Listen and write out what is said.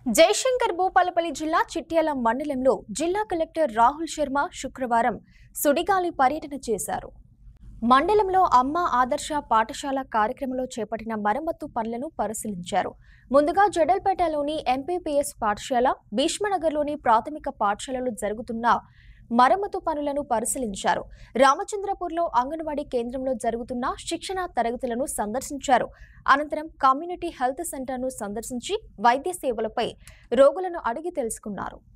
జయశంకర్ భూపాలపల్లి జిల్లా చిట్యాల మండలంలో జిల్లా కలెక్టర్ రాహుల్ శర్మ శుక్రవారం సుడిగాలి పర్యటన చేశారు మండలంలో అమ్మ ఆదర్శ పాఠశాల కార్యక్రమంలో చేపట్టిన మరమ్మత్తు పనులను పరిశీలించారు ముందుగా జడల్పేటలోని ఎంపీపీఎస్ పాఠశాల భీష్మనగర్లోని ప్రాథమిక పాఠశాలలో జరుగుతున్న మరమ్మతు పనులను పరిశీలించారు రామచంద్రపూర్లో అంగన్వాడీ కేంద్రంలో జరుగుతున్న శిక్షణ తరగతులను సందర్శించారు అనంతరం కమ్యూనిటీ హెల్త్ సెంటర్ను సందర్శించి వైద్య సేవలపై రోగులను అడిగి తెలుసుకున్నారు